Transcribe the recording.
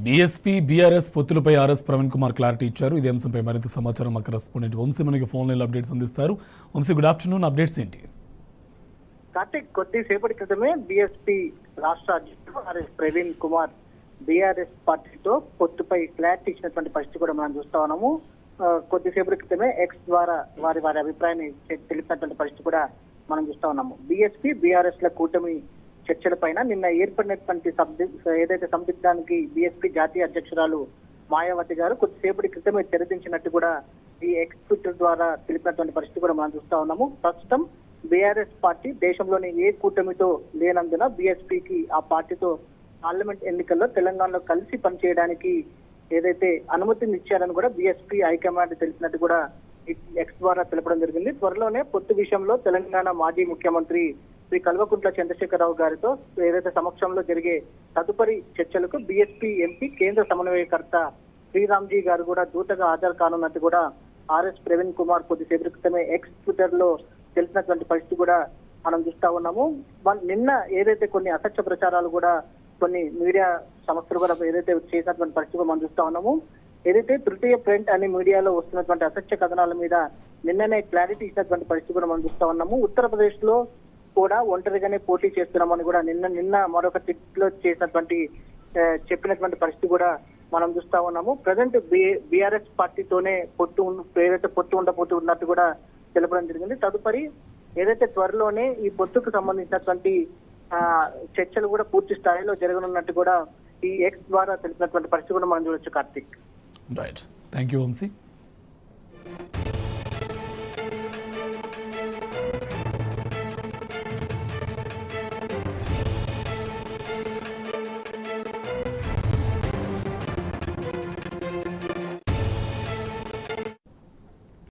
BSP BRS పొత్తులపై RS Praveen Kumar clarity ఇచ్చారు ఇదే అంశంపై మరింత సమాచారం మా కరెస్పాండెంట్ వంశీ మనకి ఫోన్ లైన్ అప్డేట్స్ అందిస్తారు వంశీ గుడ్ ఆఫ్టర్నూన్ అప్డేట్స్ ఏంటి కార్తిక్ కొద్దిసేపటి క్రితమే బీఎస్పీ రాష్ట్ర అధ్యక్షుడు ఆర్ఎస్ ప్రవీణ్ కుమార్ బీఆర్ఎస్ పార్టీతో పొత్తుపై క్లారిటీ ఇచ్చినటువంటి పరిస్థితి కూడా మనం చూస్తా ఉన్నాము ఆ, కొద్దిసేపటి క్రితమే ఎక్స్ ద్వారా వారి వారి అభిప్రాయాన్ని తె- తెలిపినటువంటి పరిస్థితి కూడా మనం చూస్తా ఉన్నాము బీఎస్పీ బీఆర్ఎస్ ల కూటమి చర్చల పైన నిన్న ఏర్పడినటువంటి సబ్ది ఏదైతే సందిగ్ధానికి బీఎస్పీ జాతీయ అధ్యక్షురాలు మాయావతి గారు కొద్దిసేపటి క్రితమే తెరదించినట్టు కూడా ఈ ఎక్స్ ట్విట్టర్ ద్వారా తెలిపినటువంటి పరిస్థితి కూడా మనం చూస్తా ఉన్నాము ప్రస్తుతం బీఆర్ఎస్ పార్టీ దేశంలోని ఏ కూటమితో లేనందున బీఎస్పీకి ఆ పార్టీతో పార్లమెంట్ ఎన్నికల్లో తెలంగాణలో కలిసి పనిచేయడానికి ఏదైతే అనుమతిని ఇచ్చారని కూడా బీఎస్పీ హైకమాండ్ తెలిసినట్టు కూడా ఈ ఎక్స్ ద్వారా తెలపడం జరిగింది త్వరలోనే పొత్తు విషయంలో తెలంగాణ మాజీ ముఖ్యమంత్రి శ్రీ కల్వకుంట్ల చంద్రశేఖరరావు గారితో ఏదైతే సమక్షంలో జరిగే తదుపరి చర్చలకు బీఎస్పీ ఎంపీ కేంద్ర సమన్వయకర్త శ్రీరామ్జీ గారు కూడా దూతగా హాజరు కానున్నట్టు కూడా ఆర్ఎస్ ప్రవీణ్ కుమార్ కొద్దిసేపటి క్రితమే ఎక్స్ ట్విట్టర్ లో తెలిసినటువంటి పరిస్థితి కూడా మనం చూస్తా ఉన్నాము మన- నిన్న ఏదైతే కొన్ని అసత్య ప్రచారాలు కూడా కొన్ని మీడియా సంస్థలు కూడా ఏదైతే చేసినటువంటి పరిస్థితి కూడా మనం చూస్తా ఉన్నాము ఏదైతే తృతీయ ప్రింట్ అనే మీడియాలో వస్తున్నటువంటి అసత్య కథనాల మీద నిన్ననే క్లారిటీ ఇచ్చినటువంటి పరిస్థితి కూడా మనం చూస్తా ఉన్నాము ఉత్తరప్రదేశ్ లో కూడా ఒంటరిగానే పోటీ చేస్తున్నామని కూడా నిన్న నిన్న మరొక ట్విట్ లో చేసినటువంటి ఆ, చెప్పినటువంటి పరిస్థితి కూడా మనం చూస్తా ఉన్నాము ప్రజెంట్ బీఆర్ఎస్ పార్టీతోనే పొత్తు ఉన్న- ఏదైతే పొత్తు ఉండబోతూ ఉన్నట్టు కూడా తెలపడం జరిగింది తదుపరి ఏదైతే త్వరలోనే ఈ పొత్తుకు సంబంధించినటువంటి ఆ, చర్చలు కూడా పూర్తి స్థాయిలో జరగనున్నట్టు కూడా ఈ ఎక్స్ ద్వారా తెలిపినటువంటి పరిస్థితి కూడా మనం చూడొచ్చు Karthik right thank you Vamsi